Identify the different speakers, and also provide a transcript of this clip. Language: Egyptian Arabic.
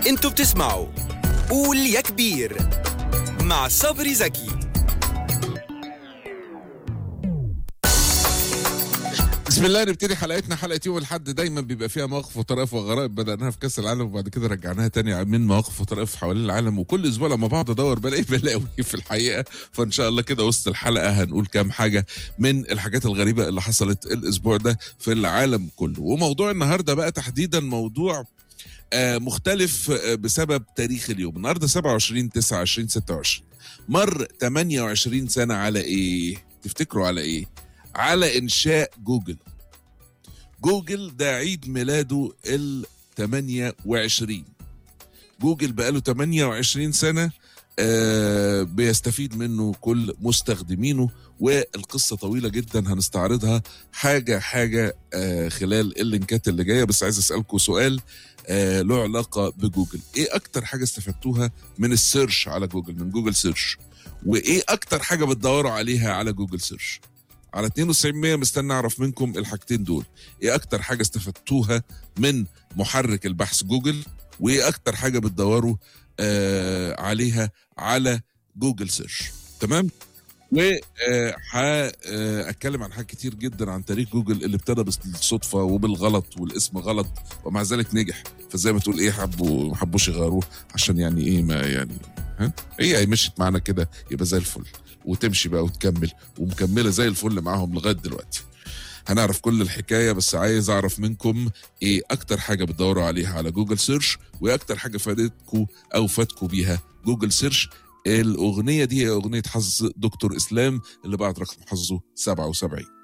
Speaker 1: انتوا بتسمعوا قول يا كبير مع صبري زكي
Speaker 2: بسم الله نبتدي حلقتنا حلقه يوم الاحد دايما بيبقى فيها مواقف وطرائف وغرائب بدأناها في كاس العالم وبعد كده رجعناها تاني من مواقف وطرائف حوالين العالم وكل اسبوع لما بقعد ادور بلاقي بلاوي في الحقيقه فان شاء الله كده وسط الحلقه هنقول كام حاجه من الحاجات الغريبه اللي حصلت الاسبوع ده في العالم كله وموضوع النهارده بقى تحديدا موضوع آه، مختلف آه، بسبب تاريخ اليوم النهارده 27 9 2026 مر 28 سنه على ايه تفتكروا على ايه على انشاء جوجل جوجل ده عيد ميلاده ال 28 جوجل بقاله 28 سنه آه بيستفيد منه كل مستخدمينه والقصه طويله جدا هنستعرضها حاجه حاجه آه خلال اللينكات اللي جايه بس عايز اسالكم سؤال آه له علاقه بجوجل ايه اكتر حاجه استفدتوها من السيرش على جوجل من جوجل سيرش وايه اكتر حاجه بتدوروا عليها على جوجل سيرش على 92 100 مستني اعرف منكم الحاجتين دول ايه اكتر حاجه استفدتوها من محرك البحث جوجل وايه اكتر حاجه بتدوروا آه عليها على جوجل سيرش تمام وهتكلم عن حاجات كتير جدا عن تاريخ جوجل اللي ابتدى بالصدفه وبالغلط والاسم غلط ومع ذلك نجح فزي ما تقول ايه حبوا ما حبوش يغيروه عشان يعني ايه ما يعني ها هي مشيت معانا كده يبقى زي الفل وتمشي بقى وتكمل ومكمله زي الفل معاهم لغايه دلوقتي هنعرف كل الحكايه بس عايز اعرف منكم ايه اكتر حاجه بتدوروا عليها على جوجل سيرش وايه اكتر حاجه فادتكم او فاتكم بيها جوجل سيرش الاغنيه دي هي اغنيه حظ دكتور اسلام اللي بعد رقم حظه 77